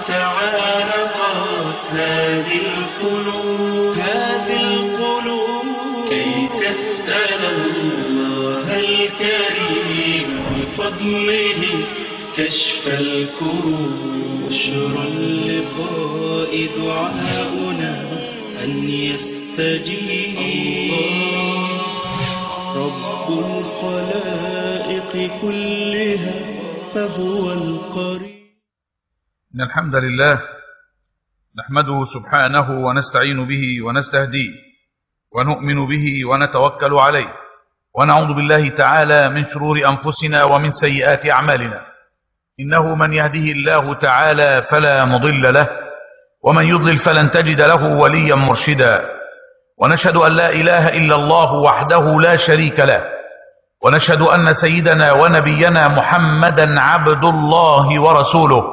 وتعالقت هذه القلوب هذه القلوب كي تسأل الله الكريم بفضله كشف الكروب بشرى اللقاء دعاؤنا أن يستجيب رب الخلائق كلها فهو القريب إن الحمد لله نحمده سبحانه ونستعين به ونستهديه ونؤمن به ونتوكل عليه ونعوذ بالله تعالى من شرور أنفسنا ومن سيئات أعمالنا إنه من يهده الله تعالى فلا مضل له ومن يضلل فلن تجد له وليا مرشدا ونشهد أن لا إله إلا الله وحده لا شريك له ونشهد أن سيدنا ونبينا محمدا عبد الله ورسوله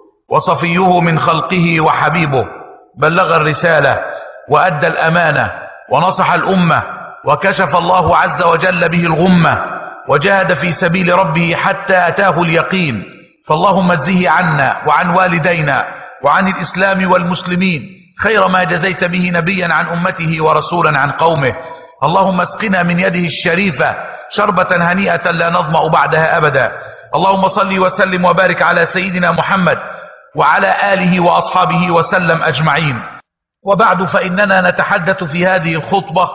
وصفيه من خلقه وحبيبه بلغ الرسالة وأدى الأمانة ونصح الأمة وكشف الله عز وجل به الغمة وجاهد في سبيل ربه حتى أتاه اليقين فاللهم اجزه عنا وعن والدينا وعن الإسلام والمسلمين خير ما جزيت به نبيا عن أمته ورسولا عن قومه اللهم اسقنا من يده الشريفة شربة هنيئة لا نظمأ بعدها أبدا اللهم صل وسلم وبارك على سيدنا محمد وعلى آله وأصحابه وسلم أجمعين وبعد فإننا نتحدث في هذه الخطبة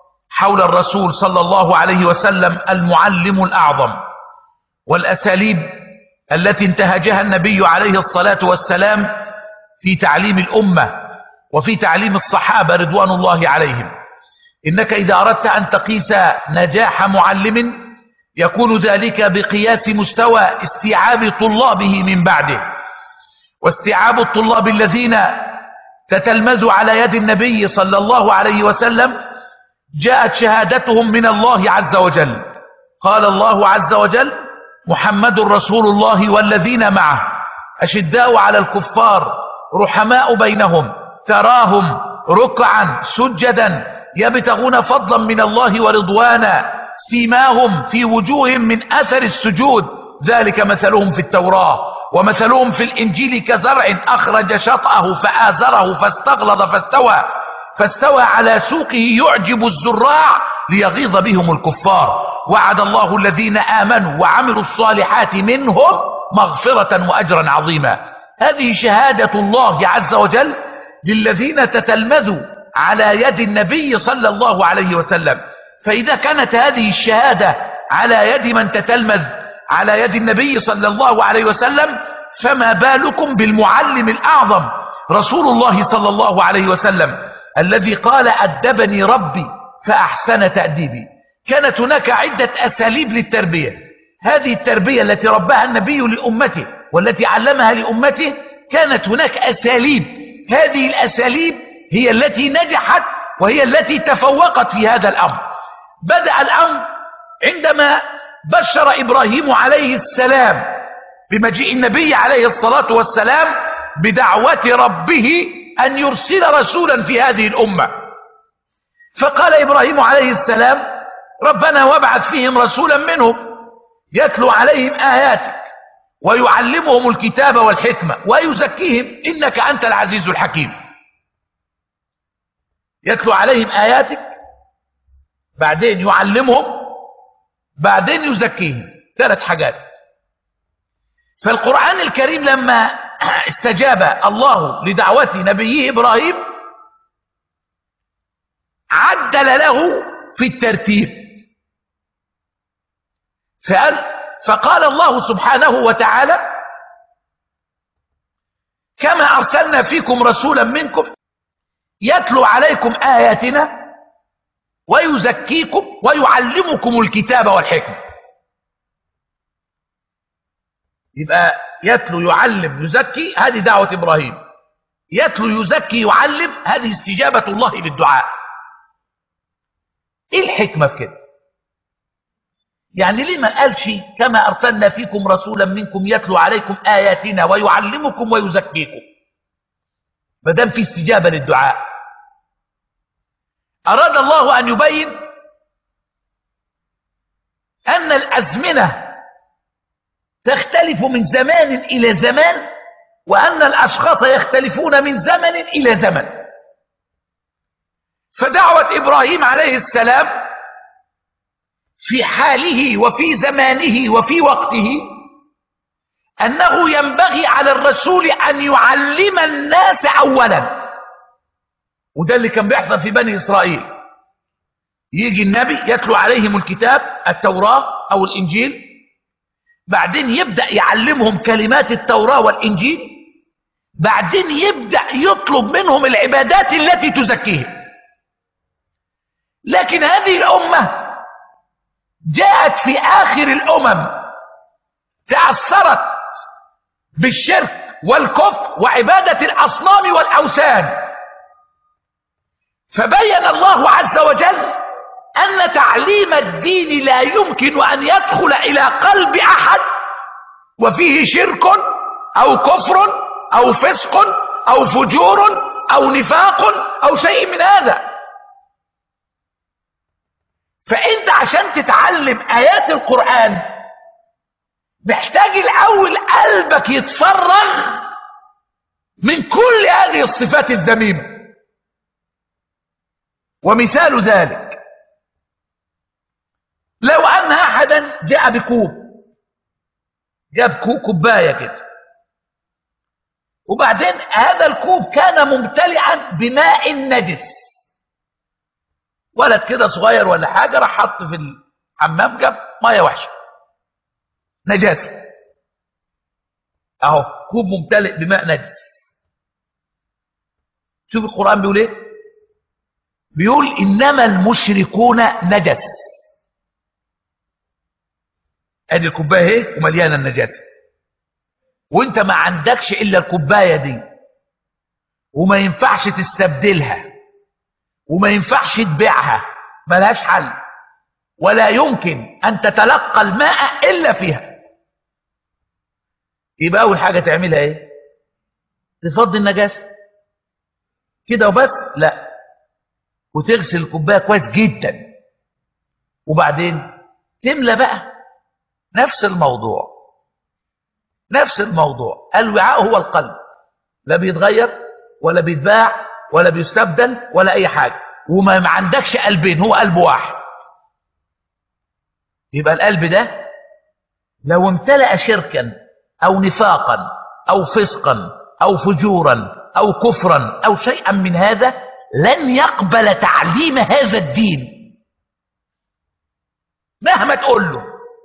حول الرسول صلى الله عليه وسلم المعلم الأعظم والأساليب التي انتهجها النبي عليه الصلاة والسلام في تعليم الأمة وفي تعليم الصحابة رضوان الله عليهم إنك إذا أردت أن تقيس نجاح معلم يكون ذلك بقياس مستوى استيعاب طلابه من بعده واستيعاب الطلاب الذين تتلمذوا على يد النبي صلى الله عليه وسلم جاءت شهادتهم من الله عز وجل قال الله عز وجل محمد رسول الله والذين معه أشداء على الكفار رحماء بينهم تراهم ركعا سجدا يبتغون فضلا من الله ورضوانا سيماهم في وجوههم من أثر السجود ذلك مثلهم في التوراة ومثلهم في الإنجيل كزرع أخرج شطأه فآزره فاستغلظ فاستوى فاستوى على سوقه يعجب الزراع ليغيظ بهم الكفار وعد الله الذين آمنوا وعملوا الصالحات منهم مغفرة وأجرا عظيما هذه شهادة الله عز وجل للذين تتلمذوا على يد النبي صلى الله عليه وسلم فإذا كانت هذه الشهادة على يد من تتلمذ على يد النبي صلى الله عليه وسلم فما بالكم بالمعلم الأعظم رسول الله صلى الله عليه وسلم الذي قال أدبني ربي فأحسن تأديبي كانت هناك عدة أساليب للتربية هذه التربية التي رباها النبي لأمته والتي علمها لأمته كانت هناك أساليب هذه الأساليب هي التي نجحت وهي التي تفوقت في هذا الأمر بدأ الأمر عندما بشر إبراهيم عليه السلام بمجيء النبي عليه الصلاة والسلام بدعوة ربه أن يرسل رسولا في هذه الأمة فقال إبراهيم عليه السلام ربنا وابعث فيهم رسولا منهم يتلو عليهم آياتك ويعلمهم الكتاب والحكمة ويزكيهم إنك أنت العزيز الحكيم يتلو عليهم آياتك بعدين يعلمهم بعدين يزكيهم ثلاث حاجات فالقرآن الكريم لما استجاب الله لدعوة نبيه إبراهيم عدل له في الترتيب فقال, فقال الله سبحانه وتعالى كما أرسلنا فيكم رسولا منكم يتلو عليكم آياتنا ويزكيكم ويعلمكم الكتاب والحكمة يبقى يتلو يعلم يزكي هذه دعوة إبراهيم يتلو يزكي يعلم هذه استجابة الله للدعاء ايه الحكمة في كده يعني ليه ما قالش كما أرسلنا فيكم رسولا منكم يتلو عليكم آياتنا ويعلمكم ويزكيكم ما دام في استجابة للدعاء أراد الله أن يبين أن الأزمنة تختلف من زمان إلى زمان وأن الأشخاص يختلفون من زمن إلى زمن فدعوة إبراهيم عليه السلام في حاله وفي زمانه وفي وقته أنه ينبغي على الرسول أن يعلم الناس أولا وده اللي كان بيحصل في بني إسرائيل يجي النبي يتلو عليهم الكتاب التوراة أو الإنجيل بعدين يبدأ يعلمهم كلمات التوراة والإنجيل بعدين يبدأ يطلب منهم العبادات التي تزكيهم لكن هذه الأمة جاءت في آخر الأمم تأثرت بالشرك والكفر وعبادة الأصنام والأوثان فبين الله عز وجل أن تعليم الدين لا يمكن أن يدخل إلى قلب أحد وفيه شرك أو كفر أو فسق أو فجور أو نفاق أو شيء من هذا فأنت عشان تتعلم آيات القرآن محتاج الأول قلبك يتفرغ من كل هذه الصفات الذميمة ومثال ذلك لو أن أحدا جاء بكوب جاب كوب كوباية كده وبعدين هذا الكوب كان ممتلئا بماء نجس ولد كده صغير ولا حاجة راح حط في الحمام جاب مية وحشة نجاسة اهو كوب ممتلئ بماء نجس شوف القرآن بيقول ايه بيقول انما المشركون نجس ادي الكوبايه اهي ومليانه النجاسه وانت ما عندكش الا الكوبايه دي وما ينفعش تستبدلها وما ينفعش تبيعها ملهاش حل ولا يمكن ان تتلقى الماء الا فيها يبقى اول حاجه تعملها ايه تفضي النجاسه كده وبس لا وتغسل الكوبايه كويس جدا وبعدين تملى بقى نفس الموضوع نفس الموضوع الوعاء هو القلب لا بيتغير ولا بيتباع ولا بيستبدل ولا اي حاجه وما ما عندكش قلبين هو قلب واحد يبقى القلب ده لو امتلأ شركا او نفاقا او فسقا او فجورا او كفرا او شيئا من هذا لن يقبل تعليم هذا الدين مهما تقول له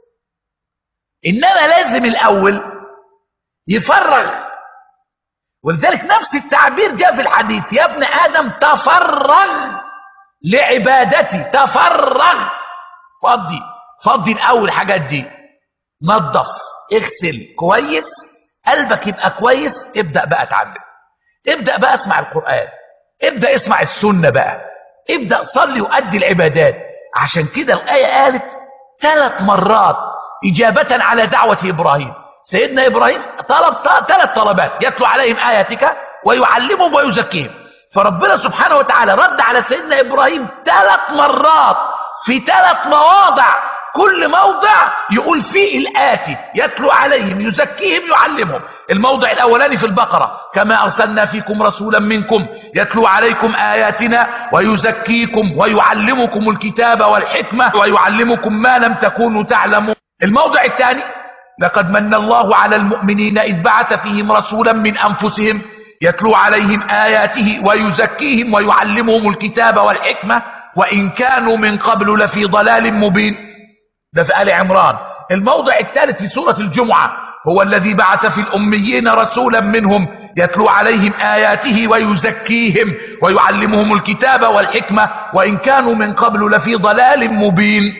انما لازم الاول يفرغ ولذلك نفس التعبير جاء في الحديث يا ابن ادم تفرغ لعبادتي تفرغ فضي فضي الاول الحاجات دي نظف اغسل كويس قلبك يبقى كويس ابدا بقى اتعلم ابدا بقى اسمع القران ابدا اسمع السنه بقى ابدا صلي وادي العبادات عشان كده الايه قالت ثلاث مرات اجابه على دعوه ابراهيم سيدنا ابراهيم طلب ثلاث طلبات يتلو عليهم اياتك ويعلمهم ويزكيهم فربنا سبحانه وتعالى رد على سيدنا ابراهيم ثلاث مرات في ثلاث مواضع كل موضع يقول فيه الآتي يتلو عليهم يزكيهم يعلمهم الموضع الأولاني في البقرة كما أرسلنا فيكم رسولا منكم يتلو عليكم آياتنا ويزكيكم ويعلمكم الكتاب والحكمة ويعلمكم ما لم تكونوا تعلمون الموضع الثاني لقد من الله على المؤمنين إذ بعث فيهم رسولا من أنفسهم يتلو عليهم آياته ويزكيهم ويعلمهم الكتاب والحكمة وإن كانوا من قبل لفي ضلال مبين ده في آل عمران الموضع الثالث في سورة الجمعة هو الذي بعث في الأميين رسولا منهم يتلو عليهم آياته ويزكيهم ويعلمهم الكتاب والحكمة وإن كانوا من قبل لفي ضلال مبين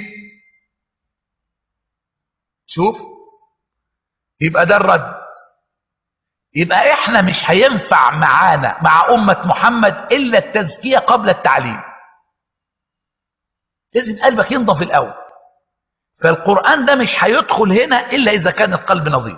شوف يبقى ده الرد يبقى احنا مش هينفع معانا مع أمة محمد إلا التزكية قبل التعليم لازم قلبك ينضف الأول فالقرآن ده مش هيدخل هنا إلا إذا كان القلب نظيف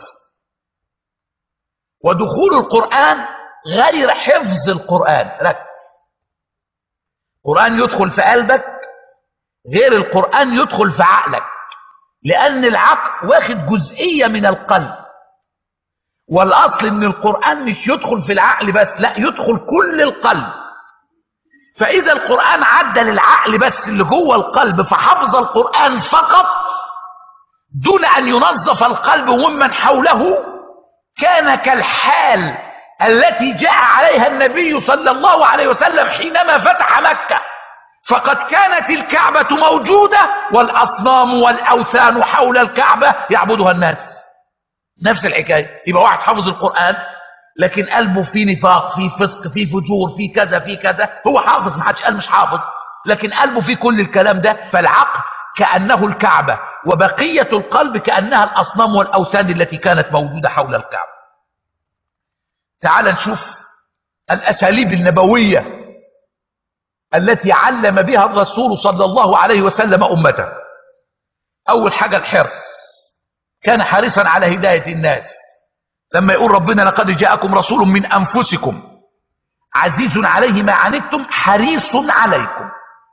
ودخول القرآن غير حفظ القرآن ركز القرآن يدخل في قلبك غير القرآن يدخل في عقلك لأن العقل واخد جزئية من القلب والاصل ان القرآن مش يدخل في العقل بس لا يدخل كل القلب فاذا القرآن عدى للعقل بس اللي جوه القلب فحفظ القرآن فقط دون ان ينظف القلب وممن حوله كان كالحال التي جاء عليها النبي صلى الله عليه وسلم حينما فتح مكة فقد كانت الكعبة موجودة والأصنام والأوثان حول الكعبة يعبدها الناس نفس الحكاية يبقى واحد حافظ القرآن لكن قلبه فيه نفاق فيه فسق فيه فجور فيه كذا فيه كذا هو حافظ ما حدش قال مش حافظ لكن قلبه فيه كل الكلام ده فالعقل كأنه الكعبة وبقية القلب كأنها الأصنام والأوثان التي كانت موجودة حول الكعبة تعال نشوف الأساليب النبوية التي علم بها الرسول صلى الله عليه وسلم أمته أول حاجة الحرص كان حريصا على هداية الناس لما يقول ربنا لقد جاءكم رسول من أنفسكم عزيز عليه ما عنتم حريص عليكم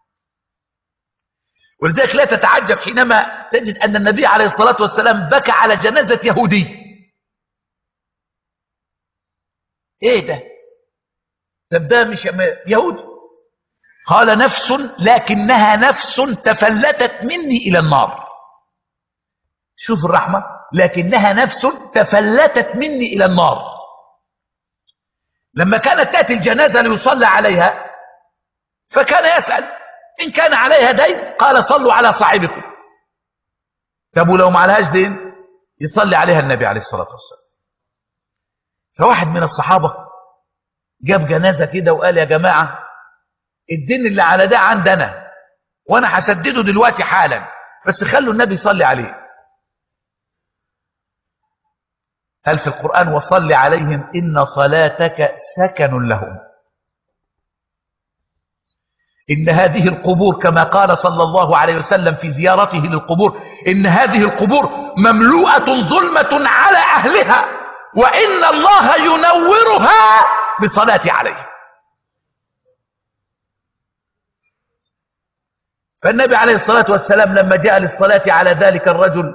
ولذلك لا تتعجب حينما تجد أن النبي عليه الصلاة والسلام بكى على جنازة يهودي ايه ده طب ده مش يهودي قال نفس لكنها نفس تفلتت مني إلى النار شوف الرحمة لكنها نفس تفلتت مني إلى النار لما كانت تأتي الجنازة ليصلى عليها فكان يسأل إن كان عليها دين قال صلوا على صاحبكم طب ولو ما عليهاش دين يصلي عليها النبي عليه الصلاة والسلام فواحد من الصحابة جاب جنازة كده وقال يا جماعة الدين اللي على ده عندنا وانا هسدده دلوقتي حالا بس خلوا النبي يصلي عليه قال في القرآن وصل عليهم إن صلاتك سكن لهم إن هذه القبور كما قال صلى الله عليه وسلم في زيارته للقبور إن هذه القبور مملوءة ظلمة على أهلها وإن الله ينورها بصلاة عليه فالنبي عليه الصلاة والسلام لما جاء للصلاة على ذلك الرجل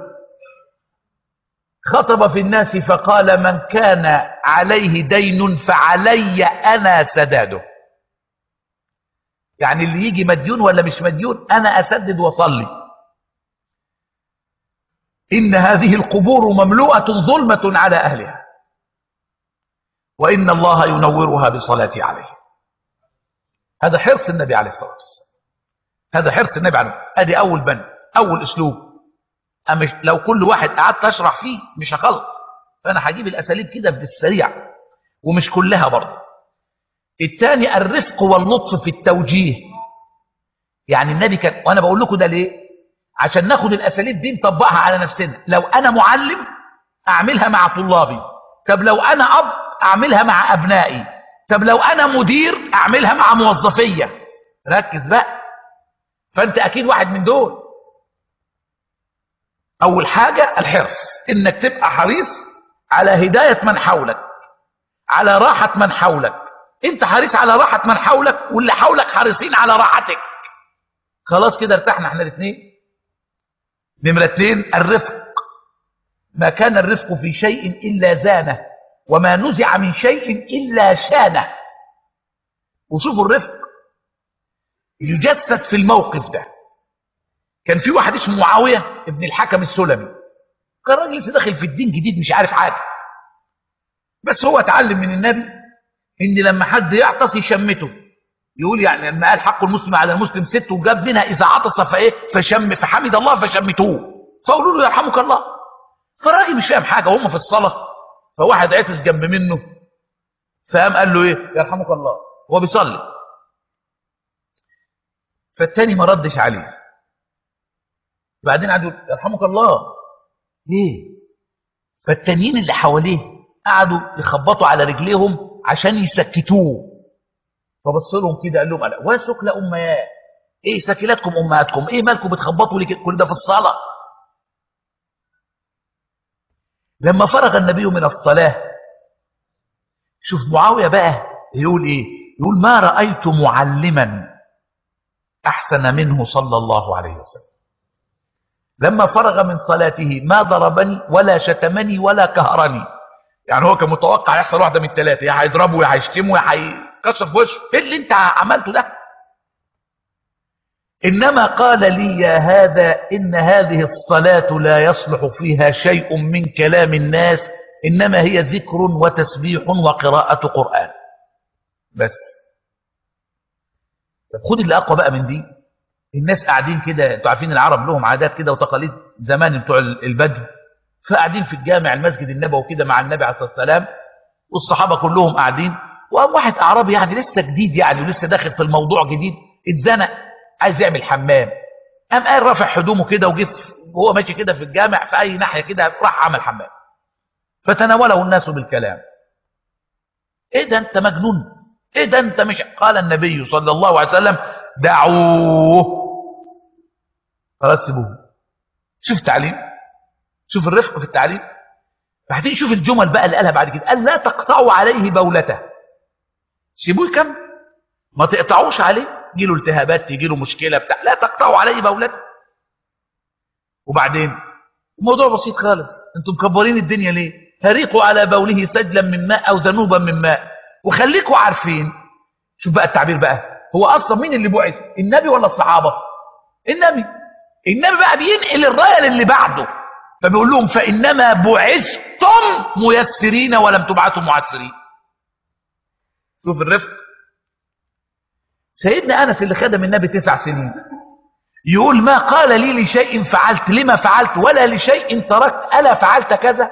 خطب في الناس فقال من كان عليه دين فعلي أنا سداده يعني اللي يجي مديون ولا مش مديون أنا أسدد وصلي إن هذه القبور مملوءة ظلمة على أهلها وإن الله ينورها بصلاتي عليه هذا حرص النبي عليه الصلاة والسلام هذا حرص النبي عليه ادي اول بند اول اسلوب أمش لو كل واحد قعدت اشرح فيه مش هخلص فانا هجيب الاساليب كده بالسريع ومش كلها برضه الثاني الرفق واللطف في التوجيه يعني النبي كان وانا بقول لكم ده ليه عشان ناخد الاساليب دي نطبقها على نفسنا لو انا معلم اعملها مع طلابي طب لو انا اب اعملها مع ابنائي طب لو انا مدير اعملها مع موظفيه ركز بقى فانت اكيد واحد من دول اول حاجة الحرص انك تبقى حريص على هداية من حولك على راحة من حولك انت حريص على راحة من حولك واللي حولك حريصين على راحتك خلاص كده ارتحنا احنا الاثنين نمرة اثنين الرفق ما كان الرفق في شيء الا زانه وما نزع من شيء الا شانه وشوفوا الرفق يجسد في الموقف ده كان في واحد اسمه معاوية ابن الحكم السلمي كان راجل لسه داخل في الدين جديد مش عارف حاجة بس هو اتعلم من النبي ان لما حد يعطس يشمته يقول يعني لما قال حق المسلم على المسلم ست وجاب منها اذا عطس فايه فشم فحمد الله فشمتوه فقولوا له يرحمك الله فالراجل مش فاهم حاجه وهم في الصلاه فواحد عطس جنب منه فقام قال له ايه يرحمك الله هو بيصلي فالتاني ما ردش عليه بعدين قعدوا يرحمك الله ليه فالتانيين اللي حواليه قعدوا يخبطوا على رجليهم عشان يسكتوه فبص لهم كده قال لهم ألا وسكل امهات ايه سكلاتكم امهاتكم ايه مالكم بتخبطوا لي كل ده في الصلاه لما فرغ النبي من الصلاه شوف معاويه بقى يقول ايه يقول ما رايت معلما احسن منه صلى الله عليه وسلم لما فرغ من صلاته ما ضربني ولا شتمني ولا كهرني يعني هو كان متوقع يحصل واحده من الثلاثه يا هيضربه يا هيشتمه يا هيكسر في وشه ايه اللي انت عملته ده انما قال لي يا هذا ان هذه الصلاه لا يصلح فيها شيء من كلام الناس انما هي ذكر وتسبيح وقراءه قران بس طب خد اللي اقوى بقى من دي الناس قاعدين كده انتوا عارفين العرب لهم عادات كده وتقاليد زمان بتوع البدو فقاعدين في الجامع المسجد النبوي كده مع النبي عليه الصلاه والسلام والصحابه كلهم قاعدين وقام واحد اعرابي يعني لسه جديد يعني ولسه داخل في الموضوع جديد اتزنق عايز يعمل حمام قام قال رافع هدومه كده وجه وهو ماشي كده في الجامع في اي ناحيه كده راح عمل حمام فتناوله الناس بالكلام ايه ده انت مجنون ايه ده انت مش قال النبي صلى الله عليه وسلم دعوه خلاص سيبوه شوف تعليم شوف الرفق في التعليم بعدين شوف الجمل بقى اللي قالها بعد كده قال لا تقطعوا عليه بولته سيبوه كم ما تقطعوش عليه يجي له التهابات تيجي له مشكله بتاع لا تقطعوا عليه بولته وبعدين الموضوع بسيط خالص انتم مكبرين الدنيا ليه هريقوا على بوله سجلا من ماء او ذنوبا من ماء وخليكوا عارفين شوف بقى التعبير بقى هو اصلا مين اللي بعث النبي ولا الصحابه النبي النبي بقى بينقل الرايه للي بعده فبيقول لهم فانما بعثتم ميسرين ولم تبعثوا معسرين شوف الرفق سيدنا انس اللي خدم النبي تسع سنين يقول ما قال لي لشيء فعلت لما فعلت ولا لشيء تركت الا فعلت كذا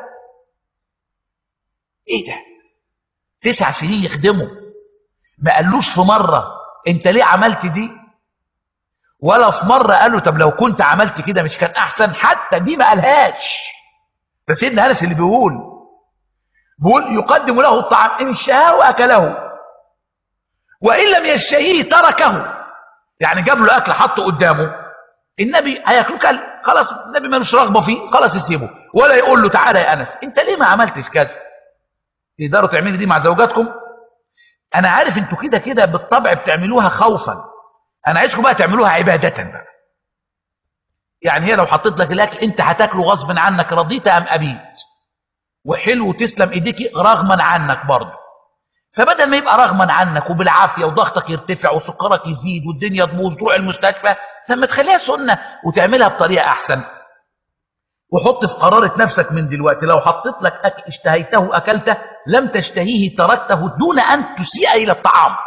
ايه ده تسع سنين يخدمه ما قالوش في مره انت ليه عملت دي ولا في مرة قال له طب لو كنت عملت كده مش كان أحسن حتى دي ما قالهاش ده سيدنا أنس اللي بيقول بيقول يقدم له الطعام إن شاء أكله وإن لم يشتهيه تركه يعني جاب له أكل حطه قدامه النبي هياكله كل خلاص النبي ملوش رغبة فيه خلاص يسيبه ولا يقول له تعالى يا أنس أنت ليه ما عملتش كذا تقدروا تعملوا دي مع زوجاتكم أنا عارف أنتوا كده كده بالطبع بتعملوها خوفا انا عايزكم بقى تعملوها عبادة بقى يعني هي لو حطيت لك الاكل انت هتاكله غصب عنك رضيت ام ابيت وحلو تسلم ايديك رغما عنك برضه فبدل ما يبقى رغما عنك وبالعافيه وضغطك يرتفع وسكرك يزيد والدنيا تبوظ تروح المستشفى لما تخليها سنه وتعملها بطريقه احسن وحط في قرارة نفسك من دلوقتي لو حطيت لك أكل اشتهيته أكلته لم تشتهيه تركته دون أن تسيء إلى الطعام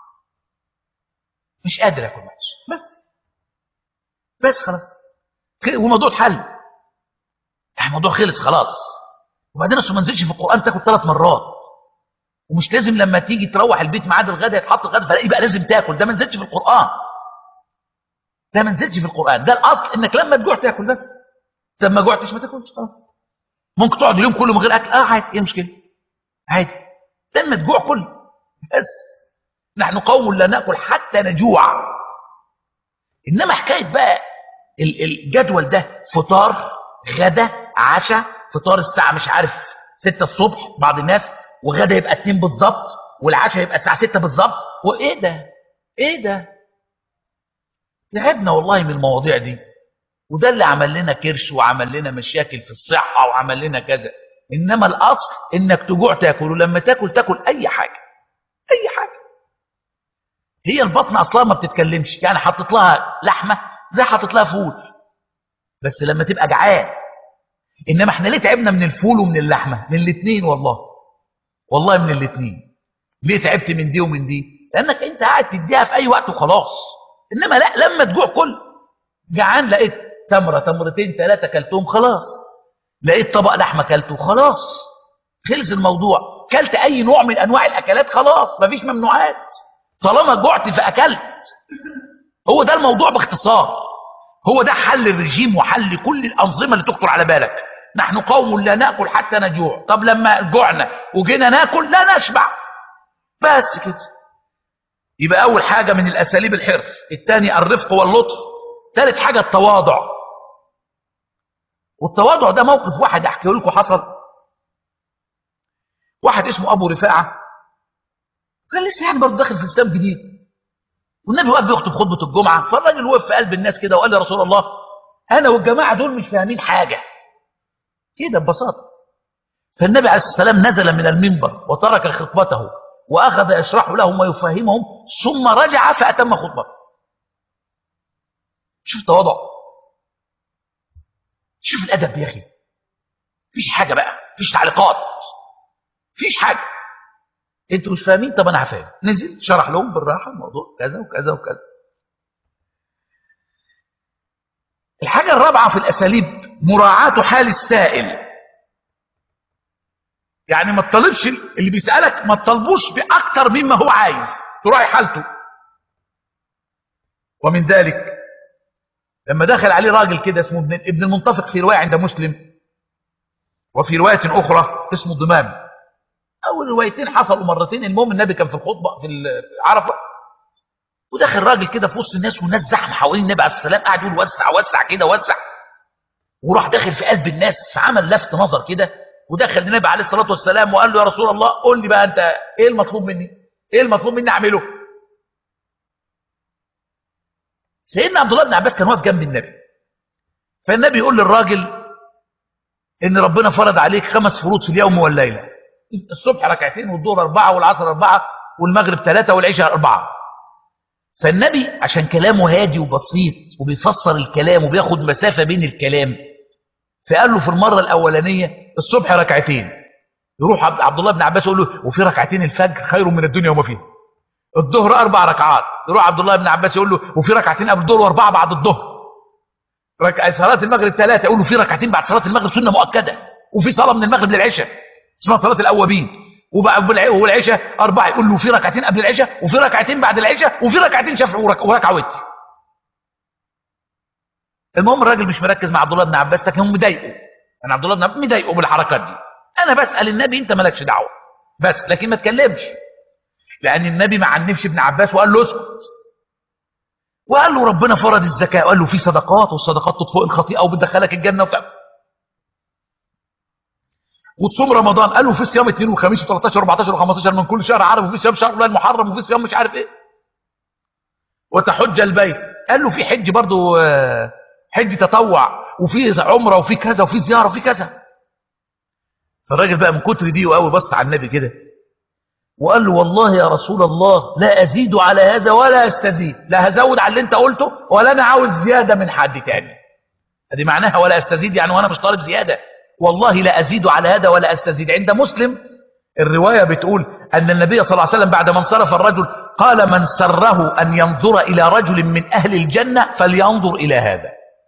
مش قادر اكل بس بس بس خلاص والموضوع اتحل يعني الموضوع خلص خلاص وبعدين اصل ما نزلش في القران تاكل ثلاث مرات ومش لازم لما تيجي تروح البيت ميعاد الغداء يتحط الغداء فلاقيه بقى لازم تاكل ده ما نزلش في القران ده ما نزلش في القران ده الاصل انك لما تجوع تاكل بس طب ما جوعتش ما تاكلش خلاص ممكن تقعد اليوم كله من غير اكل اه عادي ايه المشكله عادي لما تجوع كل بس نحن قوم لا ناكل حتى نجوع انما حكايه بقى الجدول ده فطار غدا عشاء فطار الساعه مش عارف 6 الصبح بعض الناس وغدا يبقى 2 بالظبط والعشاء يبقى الساعه 6 بالظبط وايه ده ايه ده تعبنا والله من المواضيع دي وده اللي عمل لنا كرش وعمل لنا مشاكل في الصحه وعمل لنا كذا انما الاصل انك تجوع تاكل ولما تاكل تاكل اي حاجه اي حاجه هي البطن اصلا ما بتتكلمش يعني حطيت لها لحمه زي حطيت لها فول بس لما تبقى جعان انما احنا ليه تعبنا من الفول ومن اللحمه من الاثنين والله والله من الاثنين ليه تعبت من دي ومن دي لانك انت قاعد تديها في اي وقت وخلاص انما لا لما تجوع كل جعان لقيت تمره تمرتين ثلاثه كلتهم خلاص لقيت طبق لحمه كلته خلاص خلص الموضوع كلت اي نوع من انواع الاكلات خلاص مفيش ممنوعات طالما جعت فاكلت هو ده الموضوع باختصار هو ده حل الرجيم وحل كل الانظمه اللي تخطر على بالك نحن قوم لا ناكل حتى نجوع طب لما جوعنا وجينا ناكل لا نشبع بس كده يبقى اول حاجه من الاساليب الحرص الثاني الرفق واللطف ثالث حاجه التواضع والتواضع ده موقف واحد احكيه لكم حصل واحد اسمه ابو رفاعه كان لسه يعني برضه داخل في الاسلام جديد والنبي واقف بيخطب خطبه الجمعه فالراجل وقف في قلب الناس كده وقال يا رسول الله انا والجماعه دول مش فاهمين حاجه كده ببساطه فالنبي عليه الصلاة والسلام نزل من المنبر وترك خطبته وأخذ يشرح لهم ويفهمهم ثم رجع فأتم خطبته شوف التواضع شوف الأدب يا أخي مفيش حاجة بقى مفيش تعليقات مفيش حاجة انتوا مش فاهمين طب انا هفهم نزل شرح لهم بالراحه الموضوع كذا وكذا وكذا الحاجه الرابعه في الاساليب مراعاه حال السائل يعني ما تطالبش اللي بيسالك ما تطالبوش باكتر مما هو عايز تراعي حالته ومن ذلك لما دخل عليه راجل كده اسمه ابن ابن المنتفق في روايه عند مسلم وفي روايه اخرى اسمه ضمام اول روايتين حصلوا مرتين المهم النبي كان في الخطبه في عرفه ودخل راجل كده في وسط الناس والناس زحمه حوالين النبي عليه السلام قاعد يقول وسع وسع كده وسع وراح داخل في قلب الناس فعمل لفت نظر كده ودخل النبي عليه الصلاه والسلام وقال له يا رسول الله قول لي بقى انت ايه المطلوب مني ايه المطلوب مني اعمله سيدنا عبد الله بن عباس كان واقف جنب النبي فالنبي يقول للراجل ان ربنا فرض عليك خمس فروض في اليوم والليله الصبح ركعتين والظهر أربعة والعصر أربعة والمغرب ثلاثة والعشاء أربعة فالنبي عشان كلامه هادي وبسيط وبيفسر الكلام وبياخد مسافة بين الكلام فقال له في المرة الأولانية الصبح ركعتين يروح عبد الله بن عباس يقول له وفي ركعتين الفجر خير من الدنيا وما فيها الظهر أربع ركعات يروح عبد الله بن عباس يقول له وفي ركعتين قبل الظهر وأربعة بعد الظهر ركع صلاة المغرب ثلاثة يقول له في ركعتين بعد صلاة المغرب سنة مؤكدة وفي صلاة من المغرب للعشاء اسمها صلاة الأوابين والعشاء أربعة يقول له في ركعتين قبل العشاء وفي ركعتين بعد العشاء وفي ركعتين شفع وركعة وتر المهم الراجل مش مركز مع عبد الله بن عباس لكن هم مضايقه انا عبد الله بن عباس مضايقه بالحركات دي انا بسأل النبي انت مالكش دعوه بس لكن ما تكلمش لان النبي ما عنفش ابن عباس وقال له اسكت وقال له ربنا فرض الزكاه وقال له في صدقات والصدقات تطفئ الخطيئه وبتدخلك الجنه وبتاع وتصوم رمضان قالوا في صيام اثنين وخميس و13 و14 و15 من كل شهر عربي وفي صيام شهر المحرم وفي صيام مش عارف ايه وتحج البيت قال له في حج برضه حج تطوع وفي عمره وفي كذا وفي زياره وفي كذا فالراجل بقى من كتر دي وقوي بص على النبي كده وقال له والله يا رسول الله لا ازيد على هذا ولا استزيد لا هزود على اللي انت قلته ولا انا عاوز زياده من حد تاني ادي معناها ولا استزيد يعني وانا مش طالب زياده والله لا أزيد على هذا ولا أستزيد عند مسلم الرواية بتقول أن النبي صلى الله عليه وسلم بعد ما انصرف الرجل قال من سره أن ينظر إلى رجل من أهل الجنة فلينظر إلى هذا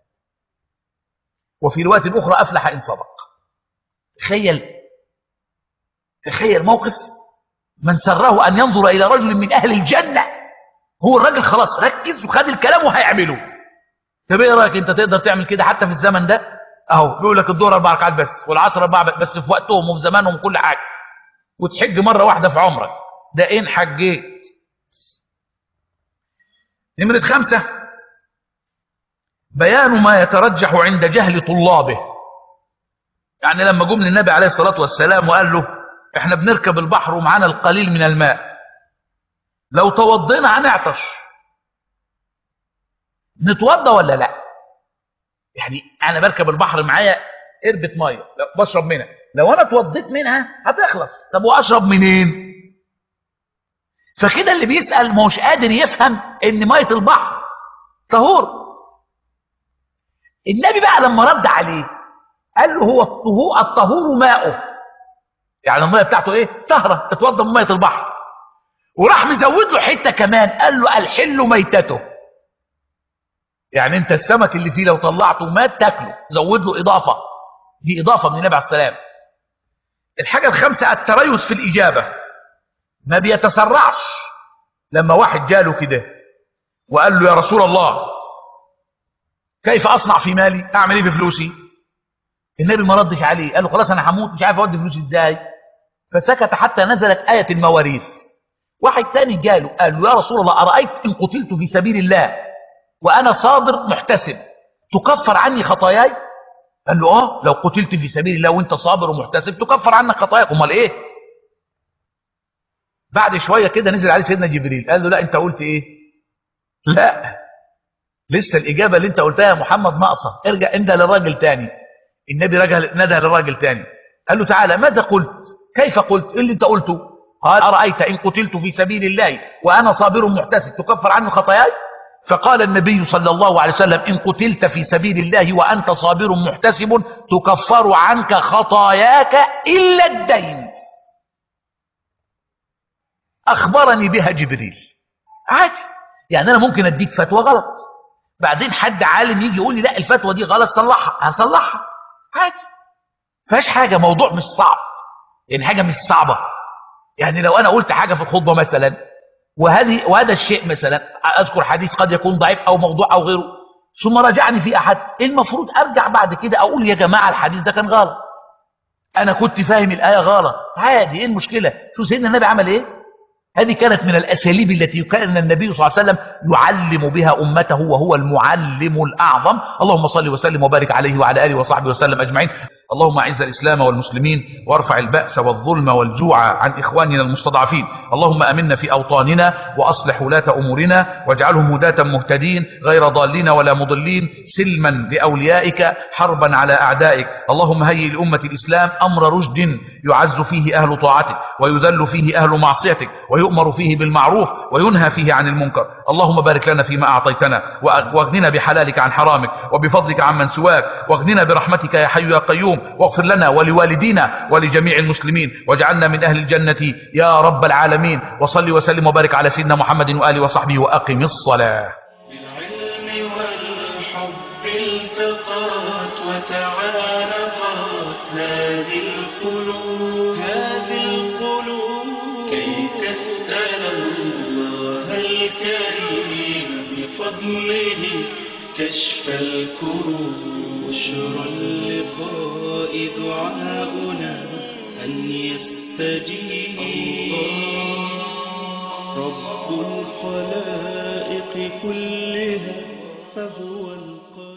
وفي رواية أخرى أفلح إن صدق تخيل تخيل موقف من سره أن ينظر إلى رجل من أهل الجنة هو الراجل خلاص ركز وخد الكلام وهيعمله طب ايه رايك انت تقدر تعمل كده حتى في الزمن ده اهو بيقول لك الظهر اربع ركعات بس والعصر اربع بس في وقتهم وفي زمانهم وكل حاجه وتحج مره واحده في عمرك ده ان حجيت نمرة خمسة بيان ما يترجح عند جهل طلابه يعني لما جم للنبي عليه الصلاة والسلام وقال له احنا بنركب البحر ومعانا القليل من الماء لو توضينا هنعطش نتوضى ولا لا يعني انا بركب البحر معايا قربة ميه بشرب منها لو انا اتوضيت منها هتخلص طب واشرب منين فكده اللي بيسأل ما هوش قادر يفهم ان ميه البحر طهور النبي بقى لما رد عليه قال له هو الطهور الطهور ماؤه يعني الميه بتاعته ايه طهره تتوضى من ميه البحر وراح مزود له حته كمان قال له الحل ميتته يعني انت السمك اللي فيه لو طلعته مات تاكله زود له اضافه دي اضافه من النبي عليه السلام الحاجه الخامسه التريث في الاجابه ما بيتسرعش لما واحد جاله كده وقال له يا رسول الله كيف اصنع في مالي اعمل ايه بفلوسي النبي ما ردش عليه قال له خلاص انا هموت مش عارف اودي فلوسي ازاي فسكت حتى نزلت ايه المواريث واحد تاني جاله قال له يا رسول الله ارايت ان قتلت في سبيل الله وانا صابر محتسب تكفر عني خطاياي قال له اه لو قتلت في سبيل الله وانت صابر ومحتسب تكفر عنك خطاياك امال ايه بعد شويه كده نزل عليه سيدنا جبريل قال له لا انت قلت ايه لا لسه الاجابه اللي انت قلتها يا محمد ناقصه ارجع انده للراجل تاني النبي رجع نده للراجل تاني قال له تعالى ماذا قلت كيف قلت إيه اللي انت قلته قال أرأيت إن قتلت في سبيل الله وأنا صابر محتسب تكفر عني خطاياي فقال النبي صلى الله عليه وسلم إن قتلت في سبيل الله وأنت صابر محتسب تكفر عنك خطاياك إلا الدين أخبرني بها جبريل عادي يعني أنا ممكن أديك فتوى غلط بعدين حد عالم يجي يقول لي لا الفتوى دي غلط صلحها هصلحها عادي فيهاش حاجة موضوع مش صعب يعني حاجة مش صعبة يعني لو أنا قلت حاجة في الخطبة مثلا وهذه وهذا الشيء مثلا أذكر حديث قد يكون ضعيف أو موضوع أو غيره ثم راجعني في أحد المفروض أرجع بعد كده أقول يا جماعة الحديث ده كان غلط أنا كنت فاهم الآية غلط عادي إيه المشكلة شو سيدنا النبي عمل إيه هذه كانت من الأساليب التي كان النبي صلى الله عليه وسلم يعلم بها أمته وهو المعلم الأعظم اللهم صل وسلم وبارك عليه وعلى آله وصحبه وسلم أجمعين اللهم اعز الإسلام والمسلمين وارفع البأس والظلم والجوع عن إخواننا المستضعفين اللهم أمنا في أوطاننا وأصلح ولاة أمورنا واجعلهم هداة مهتدين غير ضالين ولا مضلين سلما لأوليائك حربا على أعدائك اللهم هيئ لأمة الإسلام أمر رشد يعز فيه أهل طاعتك ويذل فيه أهل معصيتك ويؤمر فيه بالمعروف وينهى فيه عن المنكر اللهم بارك لنا فيما أعطيتنا واغننا بحلالك عن حرامك وبفضلك عمن سواك واغننا برحمتك يا حي يا قيوم واغفر لنا ولوالدينا ولجميع المسلمين واجعلنا من أهل الجنة يا رب العالمين وصل وسلم وبارك على سيدنا محمد وآله وصحبه وأقم الصلاة بالعلم والحب التقات وتعانقت هذه القلوب هذه القلوب كي تسأل الله الكريم بفضله كشف الكروب بشرى اللقاء دعاؤنا أن يستجيب رب الخلائق كلها فهو القريب